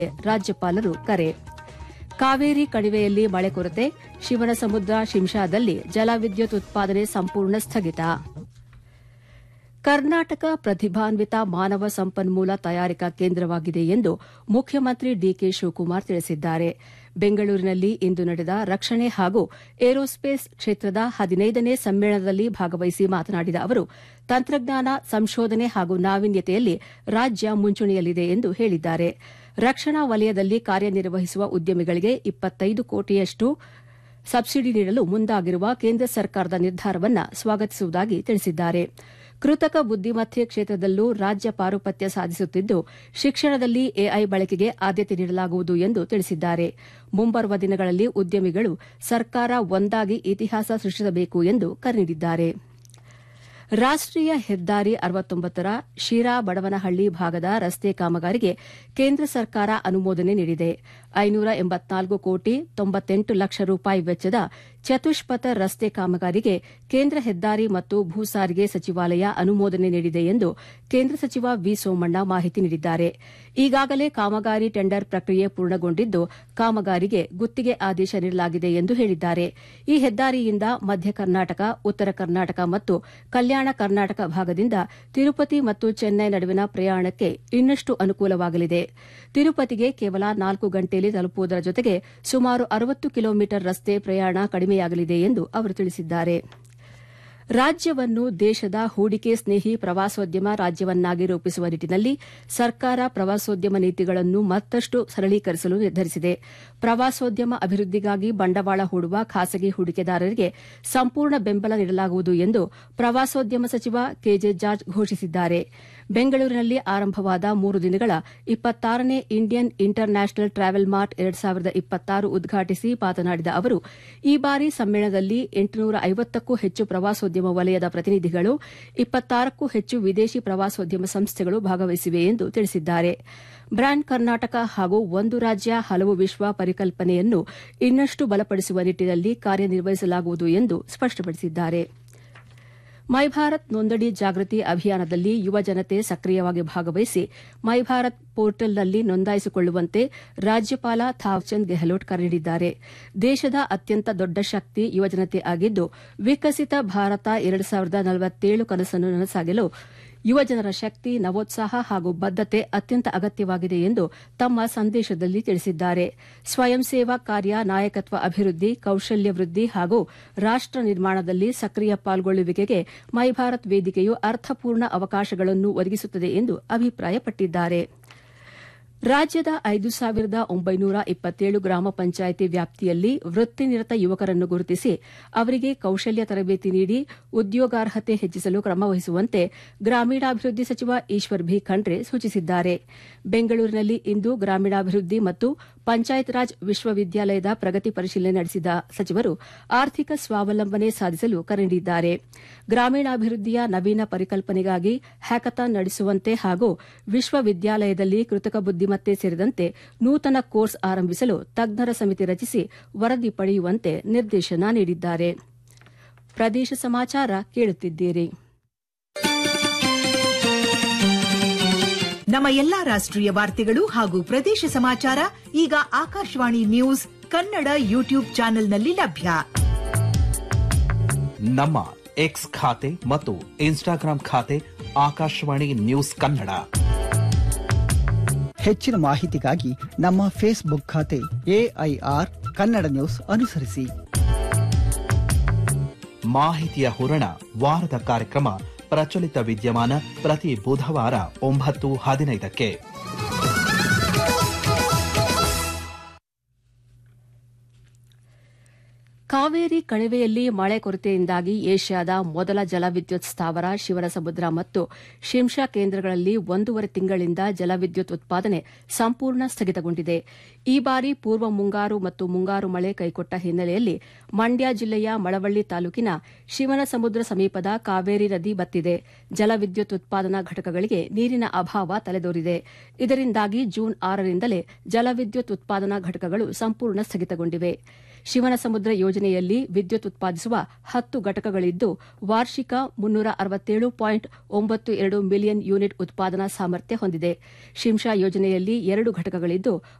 ರಾಜ್ಯಪಾಲರು ಕರೆ ಕಾವೇರಿ ಕಣಿವೆಯಲ್ಲಿ ಮಳೆ ಕೊರತೆ ಶಿವನಸಮುದ್ರ ಶಿಂಷಾದಲ್ಲಿ ಜಲವಿದ್ಯುತ್ ಉತ್ಪಾದನೆ ಸಂಪೂರ್ಣ ಸ್ಥಗಿತ ಕರ್ನಾಟಕ ಪ್ರತಿಭಾನ್ವಿತ ಮಾನವ ಸಂಪನ್ಮೂಲ ತಯಾರಿಕಾ ಕೇಂದ್ರವಾಗಿದೆ ಎಂದು ಮುಖ್ಯಮಂತ್ರಿ ಡಿಕೆ ಶಿವಕುಮಾರ್ ತಿಳಿಸಿದ್ದಾರೆ ಬೆಂಗಳೂರಿನಲ್ಲಿ ಇಂದು ನಡೆದ ರಕ್ಷಣೆ ಹಾಗೂ ಏರೋಸ್ಪೇಸ್ ಕ್ಷೇತ್ರದ ಹದಿನೈದನೇ ಸಮ್ಮೇಳನದಲ್ಲಿ ಭಾಗವಹಿಸಿ ಮಾತನಾಡಿದ ಅವರು ತಂತ್ರಜ್ಞಾನ ಸಂಶೋಧನೆ ಹಾಗೂ ನಾವೀನ್ಯತೆಯಲ್ಲಿ ರಾಜ್ಯ ಮುಂಚೂಣಿಯಲ್ಲಿದೆ ಎಂದು ಹೇಳಿದ್ದಾರೆ ರಕ್ಷಣಾ ವಲಯದಲ್ಲಿ ಕಾರ್ಯನಿರ್ವಹಿಸುವ ಉದ್ಯಮಿಗಳಿಗೆ ಇಪ್ಪತ್ತೈದು ಕೋಟಿಯಷ್ಟು ಸಬ್ಸಿಡಿ ನೀಡಲು ಮುಂದಾಗಿರುವ ಕೇಂದ್ರ ಸರ್ಕಾರದ ನಿರ್ಧಾರವನ್ನು ಸ್ವಾಗತಿಸುವುದಾಗಿ ತಿಳಿಸಿದ್ದಾರೆ ಕೃತಕ ಬುದ್ದಿಮತ್ತೆ ಕ್ಷೇತ್ರದಲ್ಲೂ ರಾಜ್ಯ ಪಾರುಪತ್ಯ ಸಾಧಿಸುತ್ತಿದ್ದು ಶಿಕ್ಷಣದಲ್ಲಿ ಎಐ ಬಳಕೆಗೆ ಆದ್ಯತೆ ನೀಡಲಾಗುವುದು ಎಂದು ತಿಳಿಸಿದ್ದಾರೆ ಮುಂಬರುವ ದಿನಗಳಲ್ಲಿ ಉದ್ಯಮಿಗಳು ಸರ್ಕಾರ ಒಂದಾಗಿ ಇತಿಹಾಸ ಸೃಷ್ಟಿಸಬೇಕು ಎಂದು ಕರೆ ನೀಡಿದ್ದಾರೆ ರಾಷ್ಟೀಯ ಹೆದ್ದಾರಿ ಅರವತ್ತೊಂಬತ್ತರ ಶಿರಾ ಬಡವನಹಳ್ಳಿ ಭಾಗದ ರಸ್ತೆ ಕಾಮಗಾರಿಗೆ ಕೇಂದ್ರ ಸರ್ಕಾರ ಅನುಮೋದನೆ ನೀಡಿದೆ ಐನೂರ ಎಂಬತ್ನಾಲ್ಕು ಕೋಟಿ ತೊಂಬತ್ತೆಂಟು ಲಕ್ಷ ರೂಪಾಯಿ ವೆಚ್ಚದ ಚತುಷ್ಪಥ ರಸ್ತೆ ಕಾಮಗಾರಿಗೆ ಕೇಂದ್ರ ಹೆದ್ದಾರಿ ಮತ್ತು ಭೂ ಸಾರಿಗೆ ಸಚಿವಾಲಯ ಅನುಮೋದನೆ ನೀಡಿದೆ ಎಂದು ಕೇಂದ್ರ ಸಚಿವ ವಿ ಸೋಮಣ್ಣ ಮಾಹಿತಿ ನೀಡಿದ್ದಾರೆ ಈಗಾಗಲೇ ಕಾಮಗಾರಿ ಟೆಂಡರ್ ಪ್ರಕ್ರಿಯೆ ಪೂರ್ಣಗೊಂಡಿದ್ದು ಕಾಮಗಾರಿಗೆ ಗುತ್ತಿಗೆ ಆದೇಶ ನೀಡಲಾಗಿದೆ ಎಂದು ಹೇಳಿದ್ದಾರೆ ಈ ಹೆದ್ದಾರಿಯಿಂದ ಮಧ್ಯ ಕರ್ನಾಟಕ ಉತ್ತರ ಕರ್ನಾಟಕ ಮತ್ತು ಕಲ್ಯಾಣ ಕರ್ನಾಟಕ ಭಾಗದಿಂದ ತಿರುಪತಿ ಮತ್ತು ಚೆನ್ನೈ ನಡುವಿನ ಪ್ರಯಾಣಕ್ಕೆ ಇನ್ನಷ್ಟು ಅನುಕೂಲವಾಗಲಿದೆ ತಿರುಪತಿಗೆ ಕೇವಲ ನಾಲ್ಕು ಗಂಟೆಯಲ್ಲಿ ತಲುಪುವುದರ ಜೊತೆಗೆ ಸುಮಾರು ಅರವತ್ತು ಕಿಲೋಮೀಟರ್ ರಸ್ತೆ ಪ್ರಯಾಣ ಕಡಿಮೆಯಾಗಲಿದೆ ಎಂದು ಅವರು ತಿಳಿಸಿದ್ದಾರೆ ರಾಜ್ಯವನ್ನು ದೇಶದ ಹೂಡಿಕೆ ಸ್ನೇಹಿ ಪ್ರವಾಸೋದ್ಯಮ ರಾಜ್ಯವನ್ನಾಗಿ ರೂಪಿಸುವ ನಿಟ್ಟಿನಲ್ಲಿ ಸರ್ಕಾರ ಪ್ರವಾಸೋದ್ಯಮ ನೀತಿಗಳನ್ನು ಮತ್ತಷ್ಟು ಸರಳೀಕರಿಸಲು ನಿರ್ಧರಿಸಿದೆ ಪ್ರವಾಸೋದ್ಯಮ ಅಭಿವೃದ್ದಿಗಾಗಿ ಬಂಡವಾಳ ಹೂಡುವ ಖಾಸಗಿ ಹೂಡಿಕೆದಾರರಿಗೆ ಸಂಪೂರ್ಣ ಬೆಂಬಲ ನೀಡಲಾಗುವುದು ಎಂದು ಪ್ರವಾಸೋದ್ಯಮ ಸಚಿವ ಕೆಜೆ ಜಾರ್ಜ್ ಘೋಷಿಸಿದ್ದಾರೆ ಬೆಂಗಳೂರಿನಲ್ಲಿ ಆರಂಭವಾದ ಮೂರು ದಿನಗಳ ಇಪ್ಪತ್ತಾರನೇ Indian international travel mart ಎರಡು ಸಾವಿರದ ಇಪ್ಪತ್ತಾರು ಉದ್ಘಾಟಿಸಿ ಮಾತನಾಡಿದ ಅವರು ಈ ಬಾರಿ ಸಮ್ಮೇಳನದಲ್ಲಿ ಎಂಟುನೂರ ಐವತ್ತಕ್ಕೂ ಹೆಚ್ಚು ಪ್ರವಾಸೋದ್ಯಮ ವಲಯದ ಪ್ರತಿನಿಧಿಗಳು ಇಪ್ಪತ್ತಾರಕ್ಕೂ ಹೆಚ್ಚು ವಿದೇಶಿ ಪ್ರವಾಸೋದ್ಯಮ ಸಂಸ್ಥೆಗಳು ಭಾಗವಹಿಸಿವೆ ಎಂದು ತಿಳಿಸಿದ್ದಾರೆ ಬ್ರ್ಯಾಂಡ್ ಕರ್ನಾಟಕ ಹಾಗೂ ಒಂದು ರಾಜ್ಯ ಹಲವು ವಿಶ್ವ ಪರಿಕಲ್ಪನೆಯನ್ನು ಇನ್ನಷ್ಟು ಬಲಪಡಿಸುವ ನಿಟ್ಟಿನಲ್ಲಿ ಕಾರ್ಯನಿರ್ವಹಿಸಲಾಗುವುದು ಎಂದು ಸ್ಪಷ್ಟಪಡಿಸಿದ್ದಾರೆ ಮೈ ಭಾರತ್ ನೋಂದಣಿ ಜಾಗೃತಿ ಅಭಿಯಾನದಲ್ಲಿ ಯುವ ಜನತೆ ಸಕ್ರಿಯವಾಗಿ ಭಾಗವಹಿಸಿ ಮೈ ಭಾರತ್ ಪೋರ್ಟಲ್ನಲ್ಲಿ ನೋಂದಾಯಿಸಿಕೊಳ್ಳುವಂತೆ ರಾಜ್ಯಪಾಲ ಥಾವ್ಚಂದ್ ಗೆಹ್ಲೋಟ್ ಕರೆ ನೀಡಿದ್ದಾರೆ ದೇಶದ ಅತ್ಯಂತ ದೊಡ್ಡ ಶಕ್ತಿ ಯುವಜನತೆ ಆಗಿದ್ದು ವಿಕಸಿತ ಭಾರತ ಎರಡು ಸಾವಿರದ ನಲವತ್ತೇಳು ಕನಸನ್ನು ನನಸಾಗಲು ಯುವಜನರ ಶಕ್ತಿ ನವೋತ್ಸಾಹ ಹಾಗೂ ಬದ್ದತೆ ಅತ್ಯಂತ ಅಗತ್ಯವಾಗಿದೆ ಎಂದು ತಮ್ಮ ಸಂದೇಶದಲ್ಲಿ ತಿಳಿಸಿದ್ದಾರೆ ಸ್ವಯಂ ಸೇವಾ ಕಾರ್ಯ ನಾಯಕತ್ವ ಅಭಿವೃದ್ಧಿ ಕೌಶಲ್ಯ ವೃದ್ಧಿ ಹಾಗೂ ರಾಷ್ಟ ನಿರ್ಮಾಣದಲ್ಲಿ ಸಕ್ರಿಯ ಪಾಲ್ಗೊಳ್ಳುವಿಕೆಗೆ ಮೈ ಭಾರತ್ ವೇದಿಕೆಯು ಅರ್ಥಪೂರ್ಣ ಅವಕಾಶಗಳನ್ನು ಒದಗಿಸುತ್ತದೆ ಎಂದು ಅಭಿಪ್ರಾಯಪಟ್ಟಿದ್ದಾರೆ ರಾಜ್ಯದ ಐದು ಸಾವಿರದ ಒಂಬೈನೂರ ಇಪ್ಪತ್ತೇಳು ಗ್ರಾಮ ಪಂಚಾಯಿತಿ ವ್ಯಾಪ್ತಿಯಲ್ಲಿ ವೃತ್ತಿನಿರತ ಯುವಕರನ್ನು ಗುರುತಿಸಿ ಅವರಿಗೆ ಕೌಶಲ್ಯ ತರಬೇತಿ ನೀಡಿ ಉದ್ಯೋಗಾರ್ಹತೆ ಹೆಚ್ಚಿಸಲು ಕ್ರಮ ವಹಿಸುವಂತೆ ಗ್ರಾಮೀಣಾಭಿವೃದ್ಧಿ ಸಚಿವ ಈಶ್ವರ್ ಭಿ ಖಂಡ್ರೆ ಸೂಚಿಸಿದ್ದಾರೆ ಬೆಂಗಳೂರಿನಲ್ಲಿ ಇಂದು ಗ್ರಾಮೀಣಾಭಿವೃದ್ಧಿ ಮತ್ತು ಪಂಚಾಯತ್ ರಾಜ್ ವಿಶ್ವವಿದ್ಯಾಲಯದ ಪ್ರಗತಿ ಪರಿಶೀಲನೆ ನಡೆಸಿದ ಸಚಿವರು ಆರ್ಥಿಕ ಸ್ವಾವಲಂಬನೆ ಸಾಧಿಸಲು ಕರೆ ನೀಡಿದ್ದಾರೆ ಗ್ರಾಮೀಣಾಭಿವೃದ್ಧಿಯ ನವೀನ ಪರಿಕಲ್ಪನೆಗಾಗಿ ಹ್ಯಾಕಥಾನ್ ನಡೆಸುವಂತೆ ಹಾಗೂ ವಿಶ್ವವಿದ್ಯಾಲಯದಲ್ಲಿ ಕೃತಕ ಬುದ್ದಿಮತ್ತೆ ಸೇರಿದಂತೆ ನೂತನ ಕೋರ್ಸ್ ಆರಂಭಿಸಲು ತಜ್ಞರ ಸಮಿತಿ ರಚಿಸಿ ವರದಿ ಪಡೆಯುವಂತೆ ನಿರ್ದೇಶನ ನೀಡಿದ್ದಾರೆ ಪ್ರದೇಶ ಸಮಾಚಾರ ಕೇಳುತ್ತಿದ್ದೀರಿ ನಮ್ಮ ಎಲ್ಲಾ ರಾಷ್ಟ್ರೀಯ ವಾರ್ತೆಗಳು ಹಾಗೂ ಪ್ರದೇಶ ಸಮಾಚಾರ ಈಗ ಆಕಾಶವಾಣಿ ನ್ಯೂಸ್ ಕನ್ನಡ ಯೂಟ್ಯೂಬ್ ಚಾನೆಲ್ನಲ್ಲಿ ಲಭ್ಯ ನಮ್ಮ ಎಕ್ಸ್ ಖಾತೆ ಮತ್ತು ಇನ್ಸ್ಟಾಗ್ರಾಂ ಖಾತೆ ಆಕಾಶವಾಣಿ ನ್ಯೂಸ್ ಕನ್ನಡ ಹೆಚ್ಚಿನ ಮಾಹಿತಿಗಾಗಿ ನಮ್ಮ ಫೇಸ್ಬುಕ್ ಖಾತೆ ಎಐಆರ್ ಕನ್ನಡ ನ್ಯೂಸ್ ಅನುಸರಿಸಿ ಮಾಹಿತಿಯ ಹೂರಣ ವಾರದ ಕಾರ್ಯಕ್ರಮ ಪ್ರಚಲಿತ ವಿದ್ಯಮಾನ ಪ್ರತಿ ಬುಧವಾರ ಒಂಬತ್ತು ಹದಿನೈದಕ್ಕೆ ಕಾವೇರಿ ಕಣಿವೆಯಲ್ಲಿ ಮಳೆ ಕೊರತೆಯಿಂದಾಗಿ ಏಷ್ಯಾದ ಮೊದಲ ಜಲವಿದ್ಯುತ್ ಸ್ಥಾವರ ಶಿವನಸಮುದ್ರ ಮತ್ತು ಶಿಂಷಾ ಕೇಂದ್ರಗಳಲ್ಲಿ ಒಂದೂವರೆ ತಿಂಗಳಿಂದ ಜಲವಿದ್ಯುತ್ ಉತ್ಪಾದನೆ ಸಂಪೂರ್ಣ ಸ್ಥಗಿತಗೊಂಡಿದೆ ಈ ಬಾರಿ ಪೂರ್ವ ಮುಂಗಾರು ಮತ್ತು ಮುಂಗಾರು ಮಳೆ ಕೈಕೊಟ್ಟ ಹಿನ್ನೆಲೆಯಲ್ಲಿ ಮಂಡ್ಯ ಜಿಲ್ಲೆಯ ಮಳವಳ್ಳಿ ತಾಲೂಕಿನ ಶಿವನಸಮುದ್ರ ಸಮೀಪದ ಕಾವೇರಿ ನದಿ ಬತ್ತಿದೆ ಜಲವಿದ್ಯುತ್ ಉತ್ಪಾದನಾ ಘಟಕಗಳಿಗೆ ನೀರಿನ ಅಭಾವ ತಲೆದೋರಿದೆ ಇದರಿಂದಾಗಿ ಜೂನ್ ಆರರಿಂದಲೇ ಜಲವಿದ್ಯುತ್ ಉತ್ಪಾದನಾ ಘಟಕಗಳು ಸಂಪೂರ್ಣ ಸ್ಥಗಿತಗೊಂಡಿವೆ ಶಿವನಸಮುದ್ರ ಯೋಜನೆಯಲ್ಲಿ ವಿದ್ಯುತ್ ಉತ್ಪಾದಿಸುವ ಹತ್ತು ಘಟಕಗಳಿದ್ದು ವಾರ್ಷಿಕ ಮುನ್ನೂರ ಅರವತ್ತೇಳು ಪಾಯಿಂಟ್ ಒಂಬತ್ತು ಎರಡು ಮಿಲಿಯನ್ ಯೂನಿಟ್ ಉತ್ಪಾದನಾ ಸಾಮರ್ಥ್ಯ ಹೊಂದಿದೆ ಶಿಂಷಾ ಯೋಜನೆಯಲ್ಲಿ ಎರಡು ಘಟಕಗಳಿದ್ದು